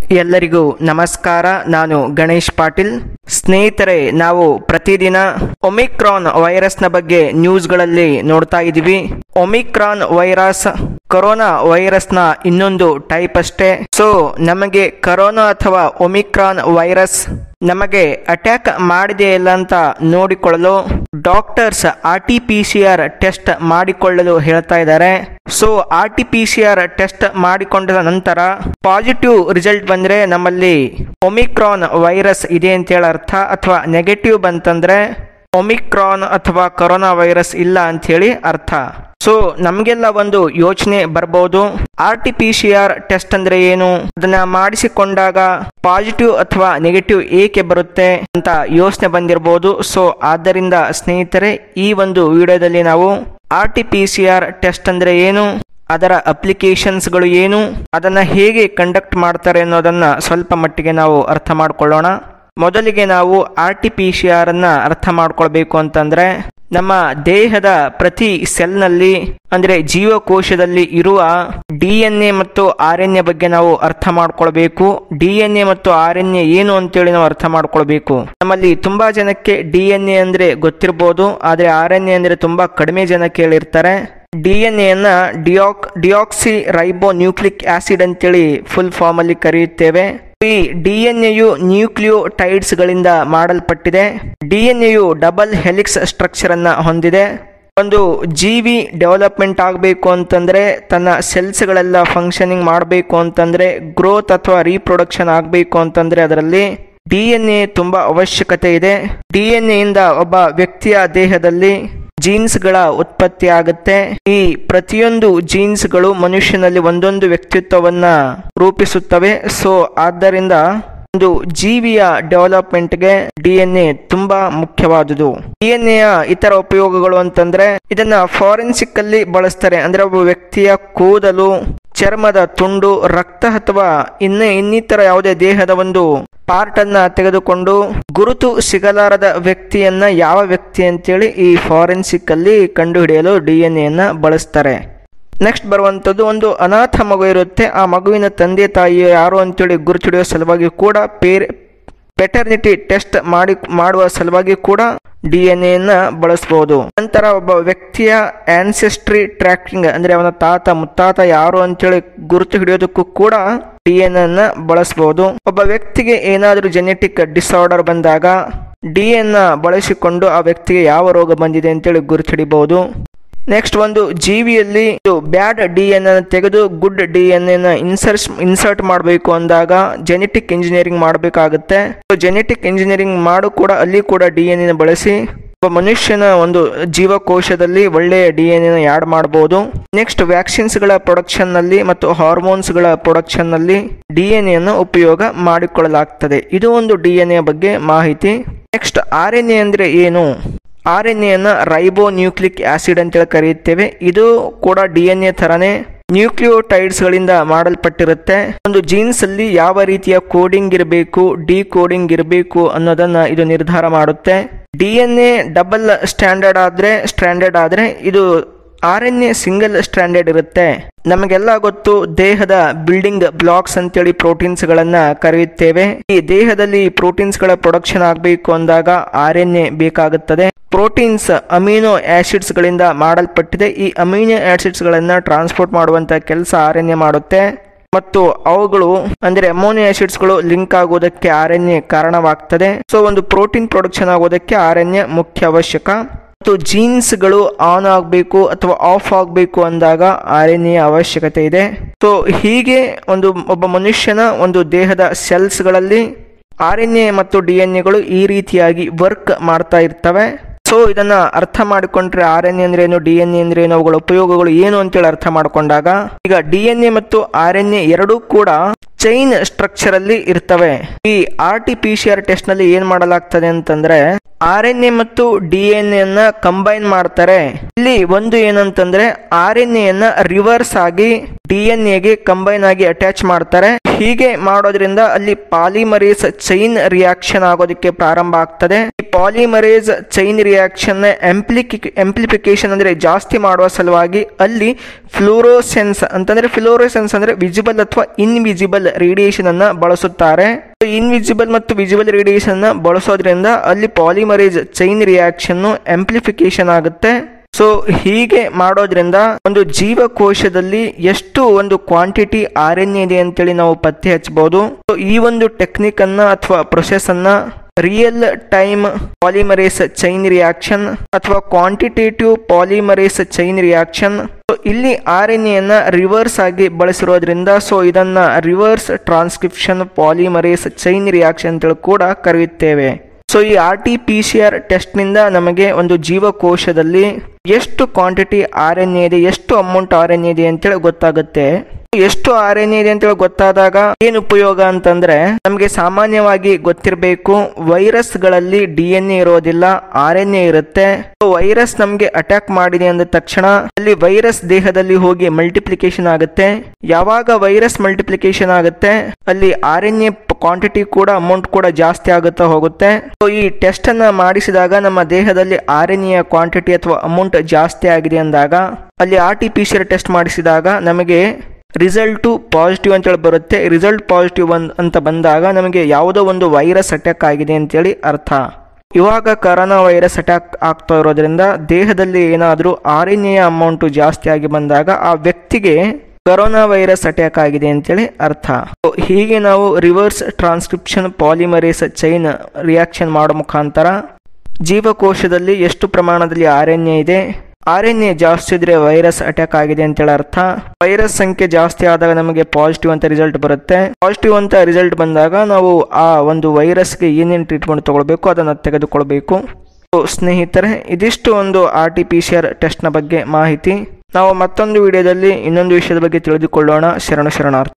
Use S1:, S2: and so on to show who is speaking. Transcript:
S1: ಎಲ್ಲರಿಗೂ ನಮಸ್ಕಾರ ನಾನು ಗಣೇಶ್ ಪಾಟೀಲ್ ಸ್ನೇಹಿತರೆ ನಾವು ಪ್ರತಿದಿನ ಒಮಿಕ್ರಾನ್ ವೈರಸ್ನ ಬಗ್ಗೆ ನ್ಯೂಸ್ಗಳಲ್ಲಿ ನೋಡ್ತಾ ಇದ್ದೀವಿ ಒಮಿಕ್ರಾನ್ ವೈರಸ್ ಕೊರೋನಾ ವೈರಸ್ನ ಇನ್ನೊಂದು ಟೈಪ್ ಅಷ್ಟೇ ಸೊ ನಮಗೆ ಕೊರೋನಾ ಅಥವಾ ಒಮಿಕ್ರಾನ್ ವೈರಸ್ ನಮಗೆ ಅಟ್ಯಾಕ್ ಮಾಡಿದೆ ಇಲ್ಲ ಅಂತ ನೋಡಿಕೊಳ್ಳಲು doctors R T P C R test ಮಾಡಿಕೊಳ್ಳಲು ಹೇಳ್ತಾ ಇದ್ದಾರೆ so R T P C R test ಮಾಡಿಕೊಂಡ ನಂತರ ಪಾಸಿಟಿವ್ ರಿಸಲ್ಟ್ ಬಂದ್ರೆ ನಮ್ಮಲ್ಲಿ ಒಮಿಕ್ರಾನ್ ವೈರಸ್ ಇದೆ ಅಂತೇಳಿ ಅರ್ಥ ಅಥವಾ ನೆಗೆಟಿವ್ ಬಂತಂದ್ರೆ ಒಮಿಕ್ರಾನ್ ಅಥವಾ ಕೊರೋನಾ ವೈರಸ್ ಇಲ್ಲ ಅಂಥೇಳಿ ಅರ್ಥ ಸೊ ನಮಗೆಲ್ಲ ಒಂದು ಯೋಚನೆ ಬರ್ಬೋದು R T P C R test ಅಂದ್ರೆ ಏನು ಅದನ್ನ ಮಾಡಿಸಿಕೊಂಡಾಗ ಪಾಸಿಟಿವ್ ಅಥವಾ ನೆಗೆಟಿವ್ ಏಕೆ ಬರುತ್ತೆ ಅಂತ ಯೋಚನೆ ಬಂದಿರಬಹುದು ಸೊ ಆದ್ದರಿಂದ ಸ್ನೇಹಿತರೆ ಈ ಒಂದು ವಿಡಿಯೋದಲ್ಲಿ ನಾವು R T P C R test ಅಂದ್ರೆ ಏನು ಅದರ ಅಪ್ಲಿಕೇಶನ್ಸ್ಗಳು ಏನು ಅದನ್ನ ಹೇಗೆ ಕಂಡಕ್ಟ್ ಮಾಡ್ತಾರೆ ಅನ್ನೋದನ್ನ ಸ್ವಲ್ಪ ಮಟ್ಟಿಗೆ ನಾವು ಅರ್ಥ ಮಾಡ್ಕೊಳ್ಳೋಣ ಮೊದಲಿಗೆ ನಾವು R T P C R ಅನ್ನ ಅರ್ಥ ಮಾಡ್ಕೊಳ್ಬೇಕು ಅಂತಂದ್ರೆ ನಮ್ಮ ದೇಹದ ಪ್ರತಿ ಸೆಲ್ನಲ್ಲಿ ಅಂದ್ರೆ ಜೀವಕೋಶದಲ್ಲಿ ಇರುವ ಡಿ ಎನ್ ಎ ಮತ್ತು ಆರ್ ಎನ್ ಎ ಬಗ್ಗೆ ನಾವು ಅರ್ಥ ಮಾಡ್ಕೊಳ್ಬೇಕು ಡಿ ಎನ್ ಎ ಮತ್ತು ಆರ್ ಎನ್ ಎ ಏನು ಅಂತೇಳಿ ನಾವು ಅರ್ಥ ಮಾಡ್ಕೊಳ್ಬೇಕು ನಮ್ಮಲ್ಲಿ ತುಂಬಾ ಜನಕ್ಕೆ ಡಿ ಎನ್ ಎ ಅಂದ್ರೆ ಗೊತ್ತಿರ್ಬೋದು ಆದ್ರೆ ಆರ್ ಎನ್ ಎ ಅಂದ್ರೆ ತುಂಬಾ ಕಡಿಮೆ ಜನ ಕೇಳಿರ್ತಾರೆ ಡಿ ಎನ್ ಎನ್ನ deox deoxyribonucleic acid ಅಂತೇಳಿ ಫುಲ್ ಫಾರ್ಮ್ ಅಲ್ಲಿ ಕರೆಯುತ್ತೇವೆ ಈ ಡಿ ಎನ್ ಎಯು ನ್ಯೂಕ್ಲಿಯೋಟೈಡ್ಸ್ ಗಳಿಂದ ಮಾಡಲ್ಪಟ್ಟಿದೆ ಡಿ ಎನ್ ಎಯು ಡಬಲ್ ಹೆಲಿಕ್ಸ್ ಸ್ಟ್ರಕ್ಚರ್ ಅನ್ನ ಹೊಂದಿದೆ ಒಂದು ಜೀವಿ ಡೆವಲಪ್ಮೆಂಟ್ ಆಗಬೇಕು ಅಂತಂದ್ರೆ ತನ್ನ ಸೆಲ್ಸ್ಗಳೆಲ್ಲ ಫಂಕ್ಷನಿಂಗ್ ಮಾಡಬೇಕು ಅಂತಂದ್ರೆ ಗ್ರೋತ್ ಅಥವಾ ರೀಪ್ರೊಡಕ್ಷನ್ ಆಗಬೇಕು ಅಂತಂದ್ರೆ ಅದರಲ್ಲಿ ಡಿ ಎನ್ ಎ ತುಂಬಾ ಅವಶ್ಯಕತೆ ಇದೆ ಡಿ ಎನ್ ಎಯಿಂದ ಒಬ್ಬ ವ್ಯಕ್ತಿಯ ದೇಹದಲ್ಲಿ ಜೀನ್ಸ್ಗಳ ಉತ್ಪತ್ತಿ ಆಗುತ್ತೆ ಈ ಪ್ರತಿಯೊಂದು ಜೀನ್ಸ್ಗಳು ಮನುಷ್ಯನಲ್ಲಿ ಒಂದೊಂದು ವ್ಯಕ್ತಿತ್ವವನ್ನ ರೂಪಿಸುತ್ತವೆ ಸೊ ಆದ್ದರಿಂದ ಒಂದು ಜೀವಿಯ ಡೆವಲಪ್ಮೆಂಟ್ಗೆ ಡಿ ಎನ್ ಎ ತುಂಬಾ ಮುಖ್ಯವಾದುದು ಡಿ ಎನ್ ಎಯ ಇತರ ಉಪಯೋಗಗಳು ಅಂತಂದ್ರೆ ಇದನ್ನ ಫಾರೆನ್ಸಿಕ್ ಅಲ್ಲಿ ಬಳಸ್ತಾರೆ ಅಂದ್ರೆ ಒಬ್ಬ ವ್ಯಕ್ತಿಯ ಕೂದಲು ಚರ್ಮದ ತುಂಡು ರಕ್ತ ಅಥವಾ ಇನ್ನ ಇನ್ನಿತರ ಯಾವುದೇ ದೇಹದ ಒಂದು ಪಾರ್ಟ್ ಅನ್ನ ತೆಗೆದುಕೊಂಡು ಗುರುತು ಸಿಗಲಾರದ ವ್ಯಕ್ತಿಯನ್ನ ಯಾವ ವ್ಯಕ್ತಿ ಅಂತೇಳಿ ಈ ಫಾರೆನ್ಸಿಕ್ ಅಲ್ಲಿ ಕಂಡುಹಿಡಿಯಲು ಡಿ ಎನ್ ಎನ್ನ ಬಳಸ್ತಾರೆ ನೆಕ್ಸ್ಟ್ ಬರುವಂಥದ್ದು ಒಂದು ಅನಾಥ ಮಗು ಇರುತ್ತೆ ಆ ಮಗುವಿನ ತಂದೆ ತಾಯಿ ಯಾರು ಅಂತೇಳಿ ಗುರುತಿಡಿಯೋ ಸಲುವಾಗಿ ಕೂಡ ಪೇರೆ ಪೆಟರ್ನಿಟಿ ಟೆಸ್ಟ್ ಮಾಡಿ ಮಾಡುವ ಸಲುವಾಗಿ ಕೂಡ ಡಿ ಎನ್ ಎನ್ನ ಬಳಸಬಹುದು ನಂತರ ಒಬ್ಬ ವ್ಯಕ್ತಿಯ ಆನ್ಸೆಸ್ಟ್ರಿ ಟ್ರ್ಯಾಕಿಂಗ್ ಅಂದ್ರೆ ಅವನ ತಾತ ಮುತ್ತಾತ ಯಾರು ಅಂತೇಳಿ ಗುರುತು ಹಿಡಿಯೋದಕ್ಕೂ ಕೂಡ ಡಿ ಎನ್ ಅನ್ನ ಬಳಸಬಹುದು ಒಬ್ಬ ವ್ಯಕ್ತಿಗೆ ಏನಾದರೂ ಜೆನೆಟಿಕ್ ಡಿಸಾರ್ಡರ್ ಬಂದಾಗ ಡಿ ಎನ್ ಬಳಸಿಕೊಂಡು ಆ ವ್ಯಕ್ತಿಗೆ ಯಾವ ರೋಗ ಬಂದಿದೆ ಅಂತೇಳಿ ಗುರುತು ಹಿಡಿಬಹುದು ನೆಕ್ಸ್ಟ್ ಒಂದು ಜೀವಿಯಲ್ಲಿ ಬ್ಯಾಡ್ ಡಿ ಎನ್ ಅನ್ನು ತೆಗೆದು ಗುಡ್ ಡಿ ಎನ್ ಅನ್ನ ಇನ್ಸರ್ಟ್ ಇನ್ಸರ್ಟ್ ಮಾಡಬೇಕು ಅಂದಾಗ ಜೆನೆಟಿಕ್ ಇಂಜಿನಿಯರಿಂಗ್ ಮಾಡಬೇಕಾಗುತ್ತೆ ಜೆನೆಟಿಕ್ ಇಂಜಿನಿಯರಿಂಗ್ ಮಾಡು ಕೂಡ ಅಲ್ಲಿ ಕೂಡ ಡಿ ಎನ್ ಎನ್ ಬಳಸಿ ಒಬ್ಬ ಮನುಷ್ಯನ ಒಂದು ಜೀವಕೋಶದಲ್ಲಿ ಒಳ್ಳೆಯ ಡಿ ಎನ್ ಎನ್ ಆಡ್ ಮಾಡಬಹುದು ನೆಕ್ಸ್ಟ್ ವ್ಯಾಕ್ಸಿನ್ಸ್ ಗಳ ಪ್ರೊಡಕ್ಷನ್ ನಲ್ಲಿ ಮತ್ತು ಹಾರ್ಮೋನ್ಸ್ ಗಳ ಪ್ರೊಡಕ್ಷನ್ ನಲ್ಲಿ ಡಿ ಎನ್ ಎನ್ನು ಉಪಯೋಗ ಮಾಡಿಕೊಳ್ಳಲಾಗ್ತದೆ ಇದು ಒಂದು ಡಿ ಎನ್ ಎ ಬಗ್ಗೆ ಮಾಹಿತಿ ನೆಕ್ಸ್ಟ್ ಆರ್ ಎನ್ ಎ ಅಂದ್ರೆ ಏನು ಆರ್ ಎನ್ ಎನ್ನ ರೈಬೋ ನ್ಯೂಕ್ಲಿಕ್ ಆಸಿಡ್ ಅಂತೇಳಿ ಕರೆಯುತ್ತೇವೆ ಇದು ಕೂಡ ಡಿ ಎನ್ ಎ ಥರನೇ ನ್ಯೂಕ್ಲಿಯೋಟೈಡ್ಸ್ ಗಳಿಂದ ಮಾಡಲ್ಪಟ್ಟಿರುತ್ತೆ ಒಂದು ಜೀನ್ಸ್ ಅಲ್ಲಿ ಯಾವ ರೀತಿಯ ಕೋಡಿಂಗ್ ಇರಬೇಕು ಡಿ ಕೋಡಿಂಗ್ ಇರಬೇಕು ಅನ್ನೋದನ್ನ ಇದು ನಿರ್ಧಾರ ಮಾಡುತ್ತೆ D N A double standard ಆದ್ರೆ ಸ್ಟ್ಯಾಂಡರ್ಡ್ ಆದ್ರೆ ಇದು R N A single standard ಇರುತ್ತೆ ನಮಗೆಲ್ಲ ಗೊತ್ತು ದೇಹದ ಬಿಲ್ಡಿಂಗ್ ಬ್ಲಾಕ್ಸ್ ಅಂತೇಳಿ ಪ್ರೋಟೀನ್ಸ್ ಗಳನ್ನ ಕರೆಯುತ್ತೇವೆ ಈ ದೇಹದಲ್ಲಿ ಪ್ರೋಟೀನ್ಸ್ ಗಳ ಪ್ರೊಡಕ್ಷನ್ ಆಗಬೇಕು ಅಂದಾಗ ಆರ್ ಎನ್ ಎ ಬೇಕಾಗುತ್ತದೆ ಪ್ರೋಟೀನ್ಸ್ ಅಮೀನೋ ಆಸಿಡ್ಸ್ ಗಳಿಂದ ಮಾಡಲ್ಪಟ್ಟಿದೆ ಈ ಅಮೀನೋ ಆಸಿಡ್ಸ್ ಗಳನ್ನ ಟ್ರಾನ್ಸ್ಪೋರ್ಟ್ ಮಾಡುವಂತ ಕೆಲಸ ಆರ್ ಎನ್ ಎ ಮಾಡುತ್ತೆ ಮತ್ತು ಅವುಗಳು ಅಂದ್ರೆ ಅಮೋನಿಯೋ ಆಸಿಡ್ಸ್ ಗಳು ಲಿಂಕ್ ಆಗುವುದಕ್ಕೆ ಆರ್ ಎನ್ ಎ ಕಾರಣವಾಗ್ತದೆ ಸೊ ಒಂದು ಪ್ರೋಟೀನ್ ಪ್ರೊಡಕ್ಷನ್ ಆಗೋದಕ್ಕೆ ಆರ್ ಎನ್ ಎ ಮುಖ್ಯ ಅವಶ್ಯಕ ಮತ್ತು ಜೀನ್ಸ್ಗಳು ಆನ್ ಆಗಬೇಕು ಅಥವಾ ಆಫ್ ಆಗಬೇಕು ಅಂದಾಗ ಆರ್ ಎನ್ ಎ ಅವಶ್ಯಕತೆ ಇದೆ ಸೊ ಹೀಗೆ ಒಂದು ಒಬ್ಬ ಮನುಷ್ಯನ ಒಂದು ದೇಹದ ಸೆಲ್ಸ್ಗಳಲ್ಲಿ ಆರ್ ಎನ್ ಎ ಮತ್ತು ಡಿ ಎನ್ ಎಗಳು ಈ ರೀತಿಯಾಗಿ ವರ್ಕ್ ಮಾಡ್ತಾ ಇರ್ತವೆ ಸೊ ಇದನ್ನ ಅರ್ಥ ಮಾಡಿಕೊಂಡ್ರೆ ಆರ್ ಎನ್ ಎ ಅಂದ್ರೆ ಏನು ಡಿ ಎನ್ ಎ ಅಂದ್ರೆ ಏನು ಅವುಗಳ ಉಪಯೋಗಗಳು ಏನು ಅಂತೇಳಿ ಅರ್ಥ ಮಾಡಿಕೊಂಡಾಗ ಈಗ ಡಿ ಎನ್ ಎ ಮತ್ತು ಆರ್ ಎನ್ ಎ ಎರಡೂ ಕೂಡ ಚೈನ್ ಸ್ಟ್ರಕ್ಚರ್ ಅಲ್ಲಿ ಇರ್ತವೆ ಈ R T P C R test ನಲ್ಲಿ ಏನ್ ಮಾಡಲಾಗ್ತದೆ ಅಂತಂದ್ರೆ ಆರ್ ಎನ್ ಎ ಮತ್ತು ಡಿ ಎನ್ ಎನ್ನ ಕಂಬೈನ್ ಮಾಡ್ತಾರೆ ಇಲ್ಲಿ ಒಂದು ಏನಂತಂದ್ರೆ ಆರ್ ಎನ್ ಎನ್ನ ರಿವರ್ಸ್ ಆಗಿ ಡಿ ಎನ್ ಎಗೆ ಕಂಬೈನ್ ಆಗಿ ಅಟ್ಯಾಚ್ ಮಾಡ್ತಾರೆ ಹೀಗೆ ಮಾಡೋದ್ರಿಂದ ಅಲ್ಲಿ ಪಾಲಿಮರೀಸ್ ಚೈನ್ ರಿಯಾಕ್ಷನ್ ಆಗೋದಕ್ಕೆ ಪ್ರಾರಂಭ ಆಗ್ತದೆ ಈ polymerase chain reaction ampli amplification ಅಂದರೆ ಜಾಸ್ತಿ ಮಾಡುವ ಸಲುವಾಗಿ ಅಲ್ಲಿ ಫ್ಲೋರೋಸೆನ್ಸ್ ಅಂತಂದರೆ ಫ್ಲೋರೋಸೆನ್ಸ್ ಅಂದರೆ ವಿಜಿಬಲ್ ಅಥವಾ ಇನ್ವಿಜಿಬಲ್ ರೇಡಿಯೇಷನ್ ಅನ್ನ ಬಳಸುತ್ತಾರೆ ಇನ್ವಿಜಿಬಲ್ ಮತ್ತು ವಿಜಿಬಲ್ ರೇಡಿಯೇಷನ್ ಅನ್ನ ಬಳಸೋದ್ರಿಂದ ಅಲ್ಲಿ ಪಾಲಿಮರೇಸ್ ಚೈನ್ ರಿಯಾಕ್ಷನ್ ಎಂಪ್ಲಿಫಿಕೇಶನ್ ಆಗುತ್ತೆ ಸೊ ಹೀಗೆ ಮಾಡೋದ್ರಿಂದ ಒಂದು ಜೀವಕೋಶದಲ್ಲಿ ಎಷ್ಟು ಒಂದು ಕ್ವಾಂಟಿಟಿ ಆರ್ ಎನ್ ಇದೆ ಅಂತೇಳಿ ನಾವು ಪತ್ತೆ ಹಚ್ಚಬಹುದು ಸೊ ಈ ಒಂದು ಟೆಕ್ನಿಕ್ ಅನ್ನ ಅಥವಾ ಪ್ರೊಸೆಸ್ ಅನ್ನ real time polymerase chain reaction ಅಥವಾ quantitative polymerase chain reaction so ಇಲ್ಲಿ ಆರ್ ಎನ್ ಎನ್ನ ರಿವರ್ಸ್ ಆಗಿ ಬಳಸಿರೋದ್ರಿಂದ ಸೊ ಇದನ್ನ reverse transcription polymerase chain reaction ಅಂತೇಳಿ ಕೂಡ ಕರೆಯುತ್ತೇವೆ ಸೊ ಈ R T P C R ಟೆಸ್ಟ್ನಿಂದ ನಮಗೆ ಒಂದು ಜೀವಕೋಶದಲ್ಲಿ ಎಷ್ಟು ಕ್ವಾಂಟಿಟಿ ಆರ್ ಎನ್ ಎ ಇದೆ ಎಷ್ಟು ಅಮೌಂಟ್ ಆರ್ ಎನ್ ಎ ಇದೆ ಅಂತೇಳಿ ಗೊತ್ತಾಗುತ್ತೆ ಎಷ್ಟು ಆರ್ ಎನ್ ಎ ಇದೆ ಅಂತೇಳಿ ಗೊತ್ತಾದಾಗ ಏನು ಉಪಯೋಗ ಅಂತಂದ್ರೆ ನಮಗೆ ಸಾಮಾನ್ಯವಾಗಿ ಗೊತ್ತಿರಬೇಕು ವೈರಸ್ಗಳಲ್ಲಿ ಡಿ ಎನ್ ಎ ಇರೋದಿಲ್ಲ ಆರ್ ಎನ್ ಎ ಇರುತ್ತೆ ವೈರಸ್ ನಮಗೆ ಅಟ್ಯಾಕ್ ಮಾಡಿದೆ ಅಂದ ತಕ್ಷಣ ಅಲ್ಲಿ ವೈರಸ್ ದೇಹದಲ್ಲಿ ಹೋಗಿ ಮಲ್ಟಿಪ್ಲಿಕೇಶನ್ ಆಗುತ್ತೆ ಯಾವಾಗ ವೈರಸ್ ಮಲ್ಟಿಪ್ಲಿಕೇಶನ್ ಆಗುತ್ತೆ ಅಲ್ಲಿ ಆರ್ ಎನ್ ಎ ಕ್ವಾಂಟಿಟಿ ಕೂಡ ಅಮೌಂಟ್ ಕೂಡ ಜಾಸ್ತಿ ಆಗುತ್ತಾ ಹೋಗುತ್ತೆ ಸೊ ಈ ಟೆಸ್ಟ್ ಅನ್ನ ಮಾಡಿಸಿದಾಗ ನಮ್ಮ ದೇಹದಲ್ಲಿ ಆರ್ ಎನ್ ಎ ಕ್ವಾಂಟಿಟಿ ಅಥವಾ ಅಮೌಂಟ್ ಜಾಸ್ತಿ ಆಗಿದೆ ಅಂದಾಗ ಅಲ್ಲಿ R T P C R test ಮಾಡಿಸಿದಾಗ ನಮಗೆ ರಿಸಲ್ಟು ಪಾಸಿಟಿವ್ ಅಂತೇಳಿ ಬರುತ್ತೆ ರಿಸಲ್ಟ್ ಪಾಸಿಟಿವ್ ಅಂತ ಬಂದಾಗ ನಮಗೆ ಯಾವುದೋ ಒಂದು ವೈರಸ್ ಅಟ್ಯಾಕ್ ಆಗಿದೆ ಅಂತೇಳಿ ಅರ್ಥ ಇವಾಗ ಕರೋನಾ ವೈರಸ್ ಅಟ್ಯಾಕ್ ಆಗ್ತಾ ಇರೋದ್ರಿಂದ ದೇಹದಲ್ಲಿ ಏನಾದರೂ ಆರ್ ಎನ್ ಎ ಅಮೌಂಟು ಜಾಸ್ತಿ ಆಗಿ ಬಂದಾಗ ಆ ವ್ಯಕ್ತಿಗೆ ಕರೋನಾ ವೈರಸ್ ಅಟ್ಯಾಕ್ ಆಗಿದೆ ಅಂತೇಳಿ ಅರ್ಥ So, ಹೀಗೆ ನಾವು reverse transcription polymerase chain reaction ಮಾಡೋ ಮುಖಾಂತರ ಜೀವಕೋಶದಲ್ಲಿ ಎಷ್ಟು ಪ್ರಮಾಣದಲ್ಲಿ ಆರ್ ಎನ್ ಎ ಇದೆ ಆರ್ ಎನ್ ಎ ಜಾಸ್ತಿ ಇದ್ರೆ ವೈರಸ್ ಅಟ್ಯಾಕ್ ಆಗಿದೆ ಅಂತೇಳಿ ಅರ್ಥ ವೈರಸ್ ಸಂಖ್ಯೆ ಜಾಸ್ತಿ ಆದಾಗ ನಮಗೆ ಪಾಸಿಟಿವ್ ಅಂತ ರಿಸಲ್ಟ್ ಬರುತ್ತೆ ಪಾಸಿಟಿವ್ ಅಂತ ರಿಸಲ್ಟ್ ಬಂದಾಗ ನಾವು ಆ ಒಂದು ವೈರಸ್ಗೆ ಏನೇನು ಟ್ರೀಟ್ಮೆಂಟ್ ತಗೊಳ್ಬೇಕು ಅದನ್ನು ತೆಗೆದುಕೊಳ್ಬೇಕು ಸೊ, ಸ್ನೇಹಿತರೆ ಇದಿಷ್ಟು ಒಂದು R T P C R ಟೆಸ್ಟ್ನ ಬಗ್ಗೆ ಮಾಹಿತಿ ನಾವು ಮತ್ತೊಂದು ವಿಡಿಯೋದಲ್ಲಿ ಇನ್ನೊಂದು ವಿಷಯದ ಬಗ್ಗೆ ತಿಳಿದುಕೊಳ್ಳೋಣ ಶರಣ ಶರಣಾರ್ಥಿ